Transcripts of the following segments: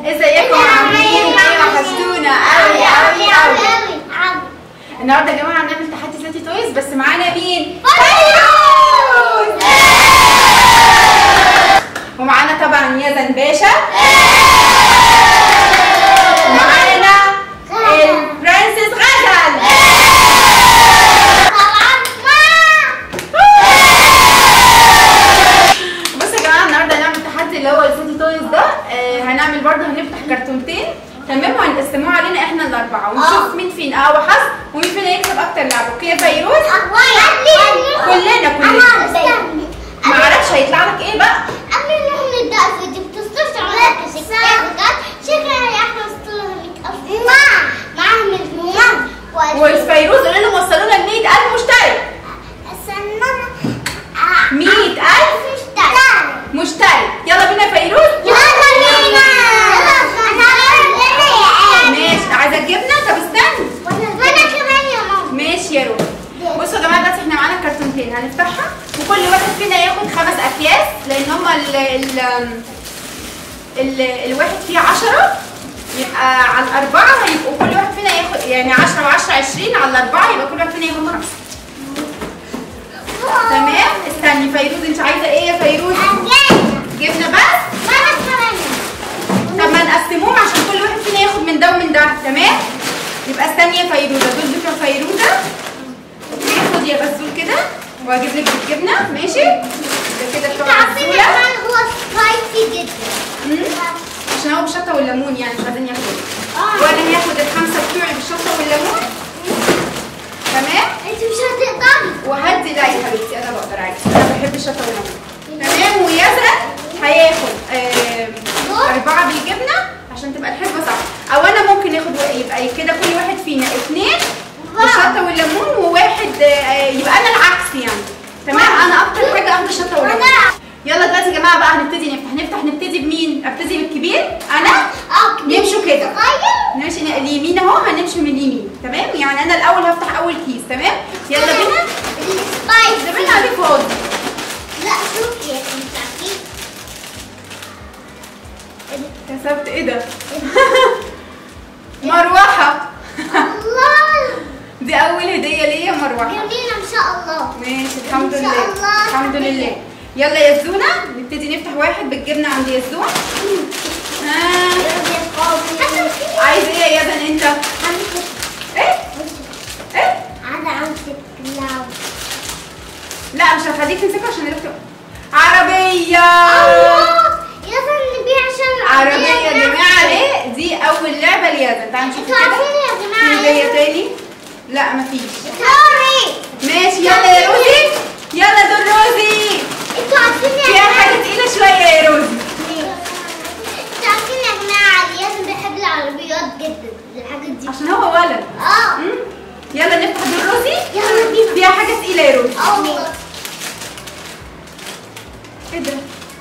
ازيكم عاملين ايه وحشتونا قوي قوي قوي النهارده يا جماعه هنعمل تحدي ساتي تويز بس معانا مين؟ فيروز ومعانا طبعا يزن باشا ومعانا البرنسس غزل بصوا يا جماعه النهارده هنعمل تحدي اللي هو الساتي تويز ده آه هنعمل برضه هنفتح كرتونتين تمام وهنقسموها علينا احنا الاربعه ونشوف مين فينا اقوى حظ ومين فينا يكسب اكتر لعبه اوكي يا فيروز كلنا كلنا ما اعرفش هيطلع لك ايه بقى وفيروز قولي لهم وصلوا لنا 100000 مشترك 100000 مشترك يلا بينا يا فيروز ماشي عايزه الجبنه طب استنى ماشي يا روز بصوا يا جماعه دلوقتي احنا معانا كرتونتين هنفتحها وكل واحد فينا ياخد خمس اكياس لان هما ال ال ال الواحد فيه 10 يبقى على الاربعه هيبقوا كل واحد فينا ياخد يعني 10 و10 20 على الاربعه يبقى كل واحد فينا ياخد خمسه تمام استني فيروز انت عايزه ايه يا فيروز جبنه بس طب ما نقسمهم عشان كل واحد فينا ياخد من ده ومن ده تمام يبقى استني يا فيروزه دول بتوع فيروزه خد يا غزول كده واجيب لك بالجبنه ماشي ده كده بتوع غزوله مم. عشان هو بالشطه والليمون يعني مش عايزين ياخدوا وانا هاخد الخمسه بتوعي بالشطه والليمون تمام وهدي لا يا حبيبتي انا بقدر عادي انا بحب الشطه والليمون تمام ويزن هياخد آم، اربعه بالجبنه عشان تبقى الحسبه صح او انا ممكن اخد يبقى كده كل واحد فينا اثنين بالشطه والليمون وواحد آه، يبقى انا العكس يعني تمام انا اكتر حاجه اخد الشطه والليمون يلا دلوقتي يا جماعه بقى هنبتدي نفتح نفتح نبتدي بمين ابتدي بالكبير انا نمشوا كده نمشي ن- اليمين اهو هنمشي من اليمين تمام يعني انا الاول هفتح اول كيس تمام يلا بينا زمان عليه فاضي لا شوفي يا كنتاكي كسبت ايه ده مروحه الله دي اول هديه ليا مروحه جميلة ما شاء الله ماشي الحمد إن شاء لله الله. الحمد لله يلا يا زونا نبتدي نفتح واحد بالجبنه عند يزون آه. عايز ايه يا يزن انت ايه ايه عادة عمسك لو لا مش هخليك تمسكه عشان نلف عربيه الله يلا نبيع عشان عربيه يا جماعه ليه دي اول لعبه ليزن تعالوا نشوف انتوا كده عارفين يا في جماعة هديه تاني لا مفيش سوري ماشي يلا يا روزي يلا دول روزي انتوا عارفين يا فيها حاجه جماعة تقيله شويه يا روزي انتوا عارفين يا جماعة ياسم بيحب العربيات جدا الحاجات دي عشان هو ولد اه مم. يلا نفتح دول روزي يلا بينا فيها حاجه تقيله يا روزي اه والله ايه ده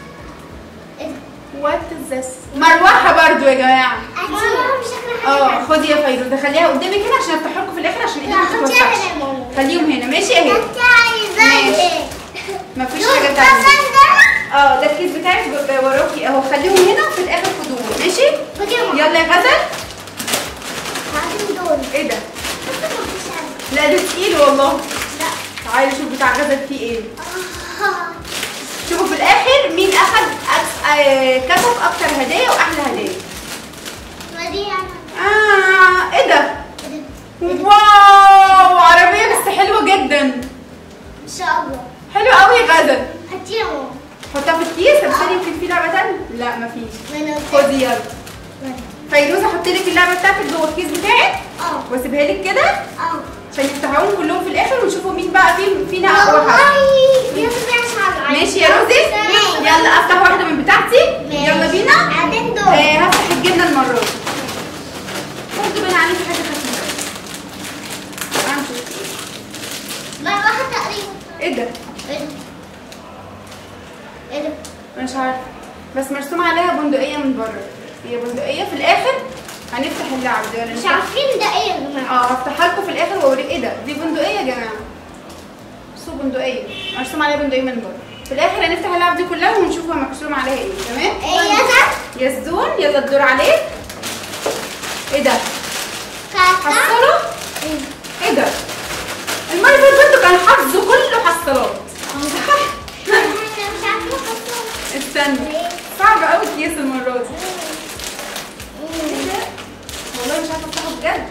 وات ذس مروحه برضو يا جماعه ماما شكلها حاجة اه خدي يا فيروزه خليها قدامي كده عشان افتح لكم في الاخر عشان ايدي ما لا، خديها تتوسعش هنا يا ماما. خليهم هنا ماشي اهي انت عايزاه ماشي. ايه؟ مفيش دول حاجه ده تانية ده اه ده الكيس بتاعك ب- وراكي اهو خليهم هنا وفي الاخر خدوهم ماشي خدي يا ماما يلا يا غزل عايزين دول ايه ده بس مفيش حاجة. لا ده تقيل والله لا تعالي شوف بتاع غزل فيه ايه آه. شوفوا في الاخر مين اخد أكس... آه كسب اكتر هدايا واحلى هدايا ودي انا اه ايه ده إيه ده؟ واو عربيه بس حلوه جدا ان شاء الله حلوه قوي يا غزل هاتي يا ماما حطها في الكيس طب ثاني يمكن في لعبه تانية لا مفيش ما انا قلت خدي يلا فيروز احط لك اللعبه بتاعتك جوه الكيس بتاعك اه واسيبها لك كده اه عشان يفتحوهم كلهم في الاخر ونشوفوا مين بقى فين فينا اقوى حد والله يا سيدي عشان ماشي يا روزي ماشي. يلا افتح واحده من بتاعتي يلا بينا بعدين دول آه هفتح الجبنه المره دي برضه باين عليكي حاجه خفيفه هنشوف ما واحد تقريبا ايه ده ايه ده؟ ايه ده؟ مش عارفه بس مرسوم عليها بندقيه من بره هي بندقيه في الاخر هنفتح اللعب دي ولا مش نفتح؟ عارفين ده ايه يا جماعه اه هفتحها لكم في الاخر واوريك ايه ده دي بندقيه يا جماعه بصوا بندقيه مرسوم عليها بندقيه من بره في الاخر هنفتح اللعب دي كلها ونشوفها مكسوم عليها ايه تمام ايه يا زن يزدون يلا الدور عليك ايه ده كاكا حصله ايه ده المره اللي فاتت برضه كان حظه كله حصلات احنا مش عارفين نحطهم. استنى صعب قوي الكيس المره دي ايه ده والله مش عارفه افتحه بجد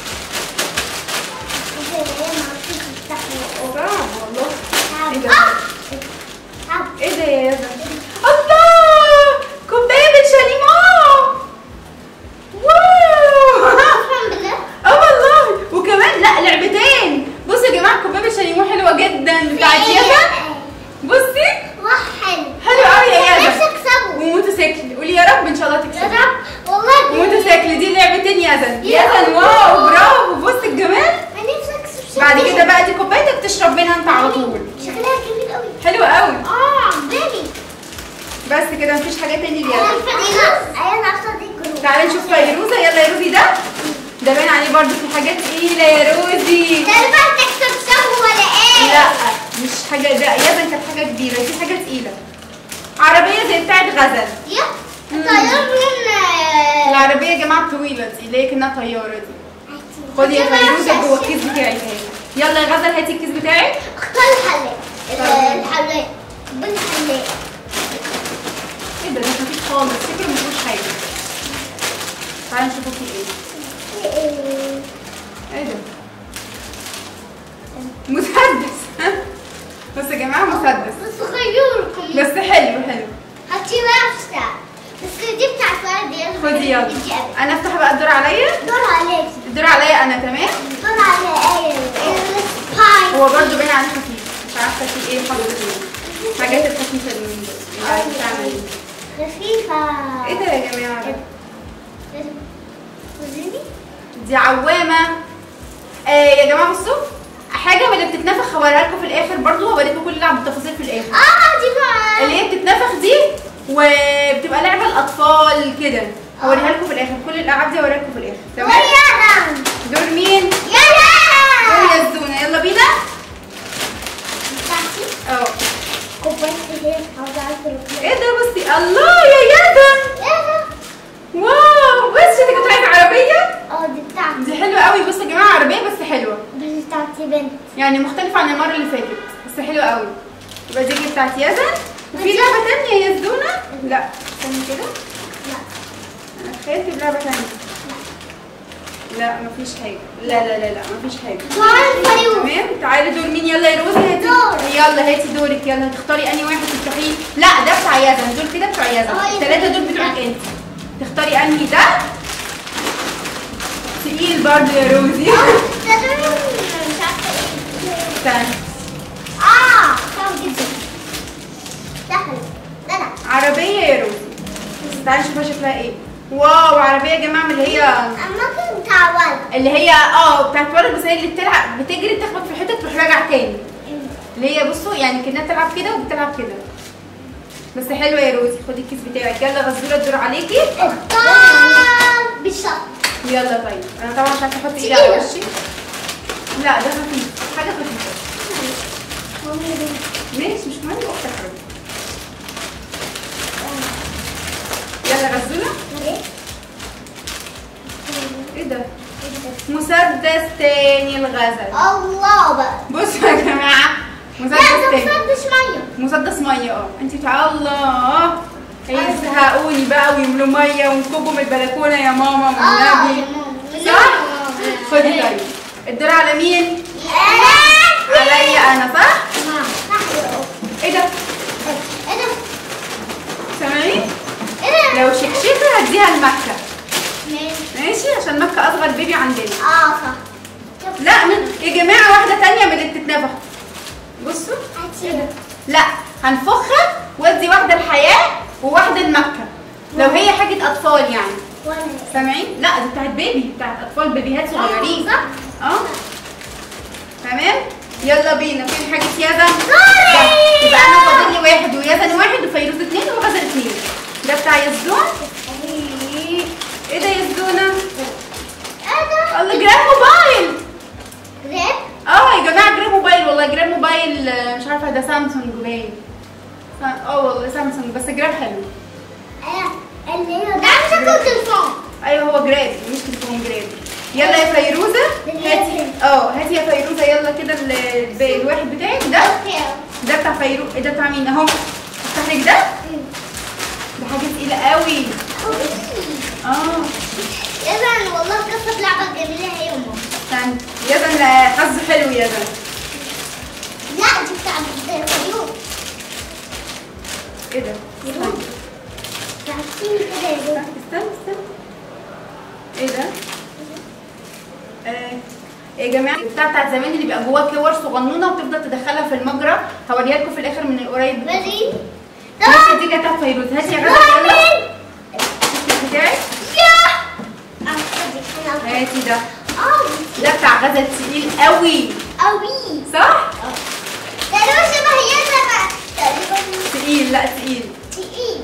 صعب والله ايه ده ايه ده يا يزن الله كوبايه بالشاليمو واو اه والله وكمان لا لعبتين بصوا يا جماعه كوبايه بالشاليمو حلوه جدا بتاعت يزن بصي حلو قوي يا يزن نفسي اكسبه وموتوسيكل قولي يا رب ان شاء الله يا تكسبي رب والله وموتوسيكل دي لعبتين يزن يا يزن واو برافو بص الجمال انا نفسي اكسب بعد كده بقى دي كوبايتك تشرب منها انت على طول شكلها جميل قوي حلو قوي اه عجباني بس كده مفيش حاجه تاني انا ليها الفريق انا نفسي دي جروب تعالي نشوف فيروزه يلا يا روزي ده ده باين عليه برضو في حاجات تقيله يا روزي ده بقى تكسب سهو ولا ايه؟ لا مش حاجه ده يابا كانت حاجه كبيره دي حاجه تقيله عربيه زي بتاعت غزل يا طيار من العربيه يا جماعه الطويله دي اللي هي كانها طياره دي خدي يا فيروزه جوه الكيس بتاعي اهي يلا يا غزل هاتي الكيس بتاعك اختار الحلاق طيب. الحلاق بن حلاق ايه ده ده خفيف خالص شكله مفيهوش حاجه تعالي نشوفه فيه ايه ايه ده مسدس بس يا جماعه مسدس بس خيوركم بس حلو حلو هاتي نفسك بس دي بتاعت وردي خدي يلا انا افتح بقى الدور عليا دور عليك الدور عليا انا تمام دور على ايه السباي هو برضه باين عليه خفيف مش عارفه في ايه حاطط فيه الحاجات الخفيفه اللي من دول مش عارفه تعمل ايه خفيفة ايه ده يا جماعه وريني دي عوامه آه يا جماعه بصوا حاجه من اللي بتتنفخ هوريها لكم في الاخر برضه هوريكم كل لعبه بالتفاصيل في الاخر اه دي بقى اللي هي بتتنفخ دي وبتبقى لعبه الاطفال كده هوريها لكم في الاخر كل الالعاب دي هوريها لكم في الاخر تمام ويلا دور مين يلا دور يا الزونه يلا بينا بتاعتي اه كوباية هي عاوزة اعرف ايه ده بصي الله يا يدا يلا واو بس انت كنت عايزه عربيه اه دي بتاعتي دي حلوه قوي بصوا يا جماعه عربيه بس حلوه بس بتاعتي بنت يعني مختلفه عن المره اللي فاتت بس حلوه قوي يبقى دي بتاعت يزن وفي لعبه تانية يا زدونه لا استني كده لا انا تخيلت بلعبه تانية لا مفيش حاجه لا لا لا لا مفيش حاجه دور الفريق تمام تعالي دور مين يلا يا روزي هاتي دور. يلا هاتي دورك يلا تختاري انهي واحد تفتحيه لا ده بتاع يزن دول كده بتوع اه، يزن يزن. الثلاثه دول بتوعك انت تختاري انهي ده تقيل برضه يا روزي ده دور مش عارفة ايه استنى اه صعب جدا دخل ده لا عربيه يا روزي بس تعالي نشوفها شكلها ايه واو عربيه يا جماعه من اللي هي اماكن بتاع ولد اللي هي اه بتاعت ولد بس هي اللي بتلعب بتجري تخبط في حته تروح راجعه تاني اللي هي بصوا يعني كانها بتلعب كده وبتلعب كده بس حلوه يا روزي خدي الكيس بتاعك يلا غزوره الدور عليكي اختار بالشط يلا طيب انا طبعا مش عارفه احط ايدي على تقيلة. وشي لا ده خفيف حاجه خفيفه ماشي مش مهم اختك حبيبتي يلا غزوره ايه ده مسدس تاني الغزل الله بقى بصوا يا جماعه لا مسدس ده تاني مسدس ميه مسدس ميه اه انت تعالى الله هيزهقوني بقى ويملوا ميه ونكبوا من البلكونه يا ماما اه والنبي يا ماما. صح؟ خدي طيب الدور على مين؟ عليا انا صح؟ ماما. صح يا أم. ايه ده؟ ايه ده؟ سامعين؟ ايه ده؟ لو شكشكه هديها لمكه ماشي. ماشي عشان مكه اصغر بيبي عندنا اه صح شوف. لا من يا جماعه واحده تانية من اللي بتتنفخ بصوا هاتي. لا هنفخها وادي واحده الحياه وواحده لمكه لو هي حاجه اطفال يعني وانا سامعين؟ لا دي بتاعت بيبي بتاعت اطفال بيبيهات صغيرين صح؟ اه تمام يلا بينا فين حاجه يزن دوري! ده. يبقى انا فاضل لي واحد ويزن واحد وفيروز اثنين وغزل اثنين ده بتاع يزدون ايه ده يزدونه ايه ده؟ الله جراب موبايل ريب اه يا جماعه جراب موبايل والله جراب موبايل آه، مش عارفه ده سامسونج باين جراب مش تليفون جراب يلا يا فيروزه هاتي اه هاتي يا فيروزه يلا كده ال- الباقي الواحد بتاعك ده ده بتاع فيروز ايه ده بتاع مين اهو افتح لك ده ده حاجه تقيله قوي اه اذا والله قصة لعبة جميلة هي امه استنى يزن حظ حلو يزن لا دي بتاع الفيوم ايه ده استنى تعطيني كده يا زوج استنى استنى ايه ده آه. يا جماعه بتاع بتاعت زمان اللي بيبقى جواه كور صغنونه وتفضل تدخلها في المجرى هوريها لكم في الاخر من القريب بدي هاتي دي كانت بتاعت فيروز هاتي يا غدا يلا الكيس بتاعك هاتي ده ده بتاع غزل تقيل قوي قوي صح تقريبا شبه يزن تقريبا تقيل لا تقيل تقيل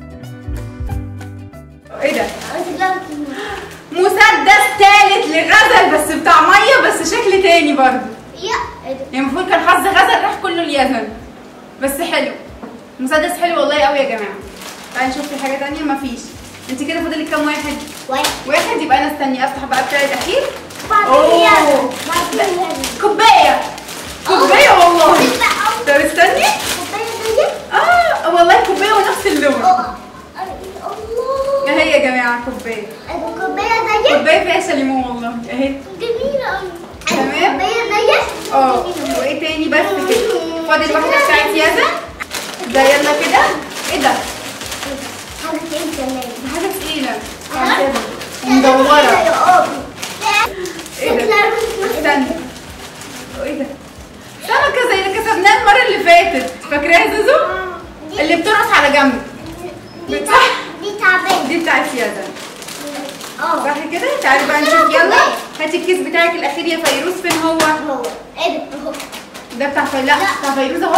ايه ده عاوز لعبة مسدس تالت لغزل بس بتاع ميه بس شكل تاني برضه يا ايه ده يعني المفروض كان حظ غزل راح كله اليزن بس حلو مسدس حلو والله قوي يا جماعه تعالي نشوف في حاجه تانية مفيش انت كده فاضل لك كام واحد واحد واحد يبقى انا استني افتح بقى بتاعي الاخير بعدين أوه. يزن بعدين يزن كوبايه كوبايه والله بتبقى أول طب استني كوباية زي اه والله كوبايه ونفس اللون اه الله اهي يا جماعه كوبايه كوباية زي كوبايه فيها شاليمون والله اهي جميلة أوي تمام. كوباية زي اه وايه تاني بس كده فاضل واحده بتاعت يزن ده يلا كده ايه ده حاجة تاني كمان دي حاجه تقيله آه. مدوره ايه ده شكلها استنى ايه ده سمكه زي اللي كسبناها المره اللي فاتت فاكراها يا زوزو اللي بترقص على جنب دي تع- دي تعبان دي بتاعت يزن اه صح كده تعالي بقى نشوف يلا هاتي الكيس بتاعك الاخير يا فيروز فين هو هو ايه ده اهو ده بتاع فيروز لا بتاع فيروز اهو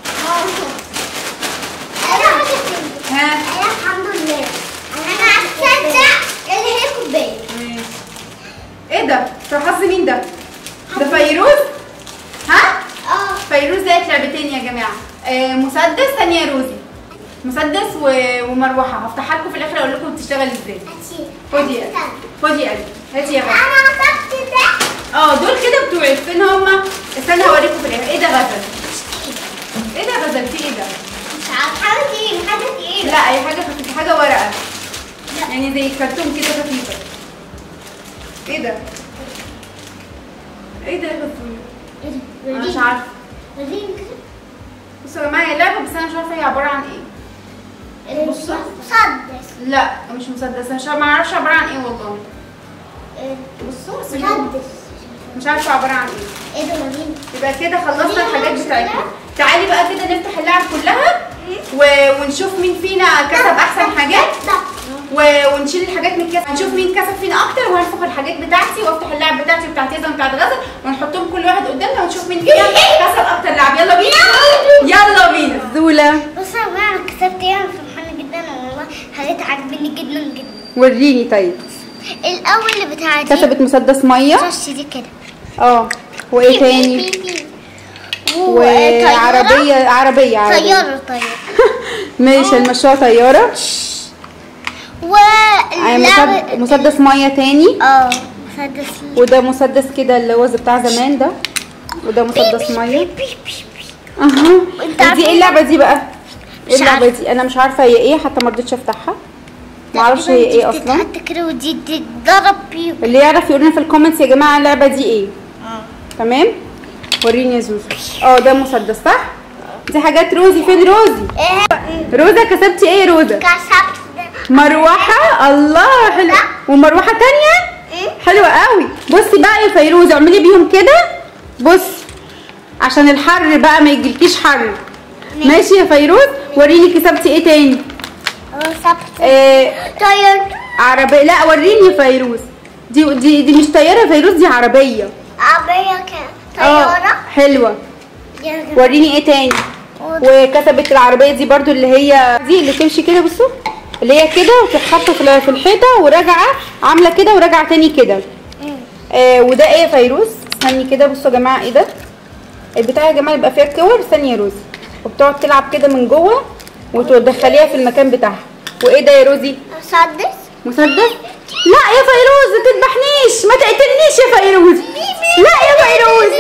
انا حاجة تاني ها انا الحمد لله انا هتصدق اللي هي كوباية ماشي. ايه ده في حظ مين ده ده فيروز ها اه فيروز لقت لعبتين يا جماعه آه مسدس ثانيه يا روزي مسدس و... ومروحه هفتحها لكم في الاخر اقول لكم بتشتغل ازاي هاتي خدي يا خدي يا قلبي هاتي يا غزل انا مسكت ده اه دول كده بتوعي فين هما استنى هوريكم في الاخر ايه ده غزل ايه ده غزل في ايه ده مش عارف حاجة تقيلة حاجة تقيلة لا اي حاجه خفيفه حاجه ورقه لا. يعني زي كرتون كده خفيفه ايه ده ايه ده يا غزل ايه انا ده مش عارفه وريني كده بصوا يا جماعه هي لعبه بس انا مش عارفه هي عباره عن ايه ايه ده؟ بصوا. مسدس لا مش مسدس مش ما اعرفش عباره عن ايه والله ايه بصوا بس مسدس مش عارفه عباره عن ايه ايه ده وريني يبقى كده خلصنا دي الحاجات مش بتاعتنا كده؟ تعالي بقى كده نفتح اللعب كلها و... ونشوف مين فينا كسب احسن حاجات ده و... ونشيل الحاجات من الكاس هنشوف مين كسب فينا اكتر وهنفخ الحاجات بتاعتي وافتح اللعب بتاعتي وبتاعت يزن وبتاعت غزل ونحطهم كل واحد قدامنا ونشوف مين فينا كسب اكتر لعب يلا بينا يلا بينا زولا بص يا جماعه انا كسبت ايه انا فرحانه جدا والله حاجات عاجبني جدا جدا وريني طيب الاول اللي بتاع دي كسبت مسدس ميه رش دي كده اه وايه تاني وعربيه عربيه عربيه طياره طياره ماشي المشروع طياره و آه، مسد- مسدس ميه تاني اه مسدس وده مسدس كده اللي هو زي بتاع زمان ده وده مسدس ميه اها وانت دي عارفة ايه اللعبه دي بقى ايه مش اللعبه عارفة. دي انا مش عارفه هي ايه حتى ما رضيتش افتحها ما اعرفش هي ايه اصلا حتى كده ودي تتضرب بيه اللي يعرف يقول لنا في الكومنتس يا جماعه اللعبه دي ايه تمام وريني يا زوزو اه ده مسدس صح دي حاجات روزي فين روزي ايه روزا كسبتي ايه يا روزا كسبت ده مروحه الله حلو ومروحه تانية ايه حلوة قوي بصي بقى يا فيروز اعملي بيهم كده بص عشان الحر بقى ما يجيلكيش حر ماشي يا فيروز وريني كسبتي ايه تاني كسبت آه طير عربية لا وريني يا فيروز دي دي دي مش طيارة يا فيروز دي عربية عربية كان اه طيارة حلوة يا جماعة. وريني ايه تاني وكسبت العربية دي برضو اللي هي دي اللي تمشي كده بصوا اللي هي كده وتتحط في ال- في الحيطة وراجعة عاملة كده وراجعة تاني كده مم. آه وده ايه يا فيروز استني كده بصوا يا جماعه ايه ده البتاع يا جماعه يبقى فيها كور ثانيه يا روزي وبتقعد تلعب كده من جوه وتدخليها في المكان بتاعها وايه ده يا روزي مسدس مسدس لا يا فيروز ما تذبحنيش ما تقتلنيش يا فيروز لا يا فيروز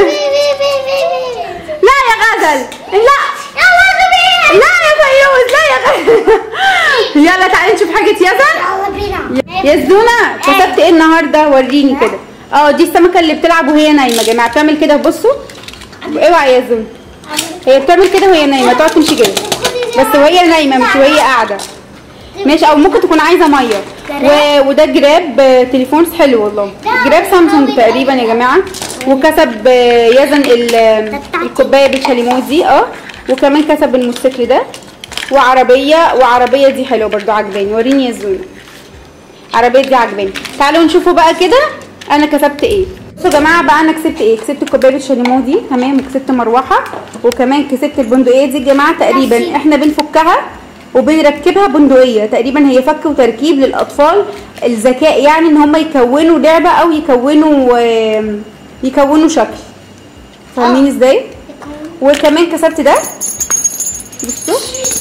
لا يا غزل لا لا يا فيروز لا يا غزل يلا تعالي نشوف حاجة يزن يا زونا كسبت ايه النهارده وريني كده اه دي السمكة اللي بتلعب وهي نايمة يا جماعة بتعمل كده بصوا اوعى يا زونا هي بتعمل كده وهي نايمة تقعد تمشي كده بس وهي نايمة مش وهي قاعدة ماشي او ممكن تكون عايزه ميه و... وده جراب آه، تليفون حلو والله جراب سامسونج تقريبا يا جماعه وكسب آه، يزن ال... آه، الكوبايه بالشاليمو دي اه وكمان كسب الموتوسيكل ده وعربيه وعربيه دي حلوه برضو عجباني وريني يا زونا عربيه دي عجباني تعالوا نشوفوا بقى كده انا كسبت ايه بصوا يا جماعه بقى انا كسبت ايه كسبت الكوبايه بالشاليمو دي تمام وكسبت مروحه وكمان كسبت البندقيه دي يا جماعه تقريبا احنا بنفكها وبنركبها بندقيه تقريبا هي فك وتركيب للاطفال الذكاء يعني ان هم يكونوا لعبه او يكونوا آم، يكونوا شكل فاهمين ازاي وكمان كسبت ده بصوا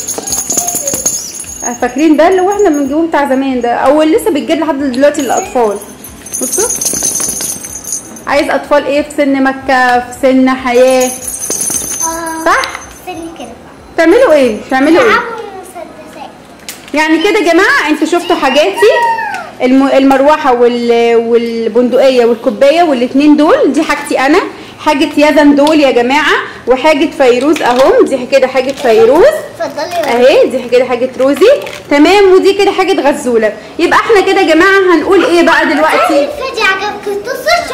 آه، فاكرين ده اللي هو احنا بنجيبه بتاع زمان ده او اللي لسه بيتجاب لحد دلوقتي للاطفال بصوا عايز اطفال ايه في سن مكه في سن حياه صح تعملوا ايه تعملوا ايه يعني كده يا جماعه انتوا شفتوا حاجاتي الم- المروحه وال... والبندقيه والكوبايه والاثنين دول دي حاجتي انا حاجه يزن دول يا جماعه وحاجه فيروز اهم دي كده حاجه فيروز اهي دي كده حاجه روزي تمام ودي كده حاجه غزوله يبقى احنا كده يا جماعه هنقول ايه بقى دلوقتي الفيديو عجبك تصوص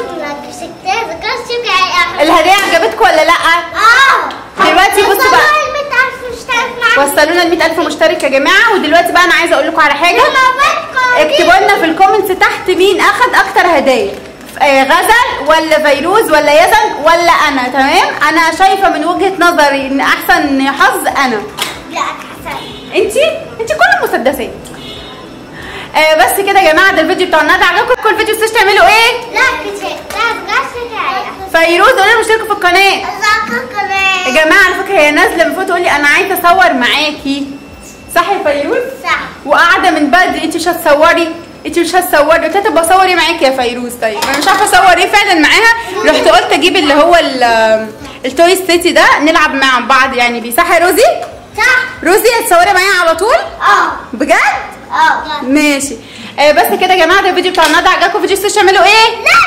شكرا الهديه عجبتكم ولا لا اه دلوقتي بصوا بقى. مشترك معاك وصلونا ال 100000 مشترك يا جماعه ودلوقتي بقى انا عايزه اقول لكم على حاجه اكتبوا لنا في الكومنتس تحت مين اخد اكتر هدايا آه، غزل ولا فيروز ولا يزن ولا انا تمام انا شايفه من وجهه نظري ان احسن حظ انا لا حسن انتي انتي كل المسدسات آه بس كده يا جماعه ده الفيديو بتاع النهارده عجبكم كل فيديو تستنوا تعملوا ايه لا كتير لا بجد شكرا فيروز قولوا لهم اشتركوا في القناه ازيكم يا كمان جماعه على فكره هي نازله من فوق تقول لي انا عايزه اصور معاكي صح يا فيروز صح وقاعده من بدري انت مش هتصوري انت مش هتصوري قلت لها طب اصوري معاكي يا فيروز طيب انا مش عارفه اصور ايه فعلا معاها رحت قلت اجيب اللي هو ال- التوي ستيتي ده نلعب مع بعض يعني بيه صح يا روزي صح روزي هتصوري معايا على طول اه بجد اه ماشي آه بس كده يا جماعه ده الفيديو بتاع النهارده عجبكم فيديو ستيتش تعملوا ايه لا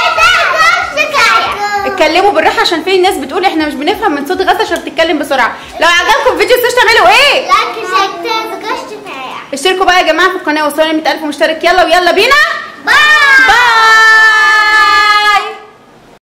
شكرا اتكلموا بالراحه عشان في ناس بتقول احنا مش بنفهم من صوت غزه عشان بتتكلم بسرعه لو عجبكم فيديو ستيتش تعملوا ايه لا شكرا شكرا اشتركوا بقى يا جماعه في القناه وصلوا ل 100000 مشترك يلا ويلا بينا باي